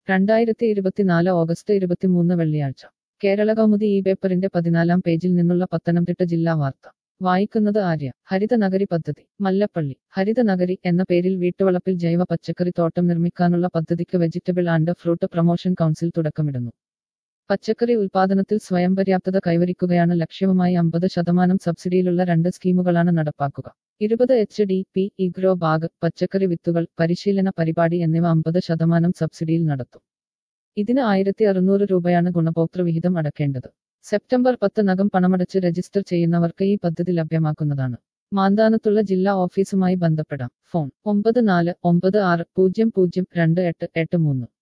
രണ്ടായിരത്തി ഇരുപത്തിനാല് ഓഗസ്റ്റ് ഇരുപത്തിമൂന്ന് വെള്ളിയാഴ്ച കേരള കൗമുദി ഈ പേപ്പറിന്റെ പതിനാലാം പേജിൽ നിന്നുള്ള പത്തനംതിട്ട ജില്ലാ വാർത്ത വായിക്കുന്നത് ആര്യ ഹരിതനഗരി പദ്ധതി മല്ലപ്പള്ളി ഹരിതനഗരി എന്ന പേരിൽ വീട്ടുവളപ്പിൽ ജൈവ പച്ചക്കറി തോട്ടം നിർമ്മിക്കാനുള്ള പദ്ധതിക്ക് vegetable and fruit promotion council തുടക്കമിടുന്നു പച്ചക്കറി ഉൽപാദനത്തിൽ സ്വയം പര്യാപ്തത കൈവരിക്കുകയാണ് ലക്ഷ്യവുമായി അമ്പത് ശതമാനം സബ്സിഡിയിലുള്ള രണ്ട് സ്കീമുകളാണ് നടപ്പാക്കുക ഇരുപത് H D P E grow bag പച്ചക്കറി വിത്തുകൾ പരിശീലന പരിപാടി എന്നിവ അമ്പത് ശതമാനം സബ്സിഡിയിൽ നടത്തും ഇതിന് ആയിരത്തി അറുന്നൂറ് രൂപയാണ് ഗുണഭോക്തൃ വിഹിതം അടക്കേണ്ടത് സെപ്റ്റംബർ പത്തിനകം പണമടച്ച് രജിസ്റ്റർ ചെയ്യുന്നവർക്ക് ഈ പദ്ധതി ലഭ്യമാക്കുന്നതാണ് മാന്താനത്തുള്ള ജില്ലാ ഓഫീസുമായി ബന്ധപ്പെടാം ഫോൺ ഒമ്പത് നാല് ഒമ്പത് ആറ് പൂജ്യം പൂജ്യം രണ്ട് എട്ട് എട്ട് മൂന്ന്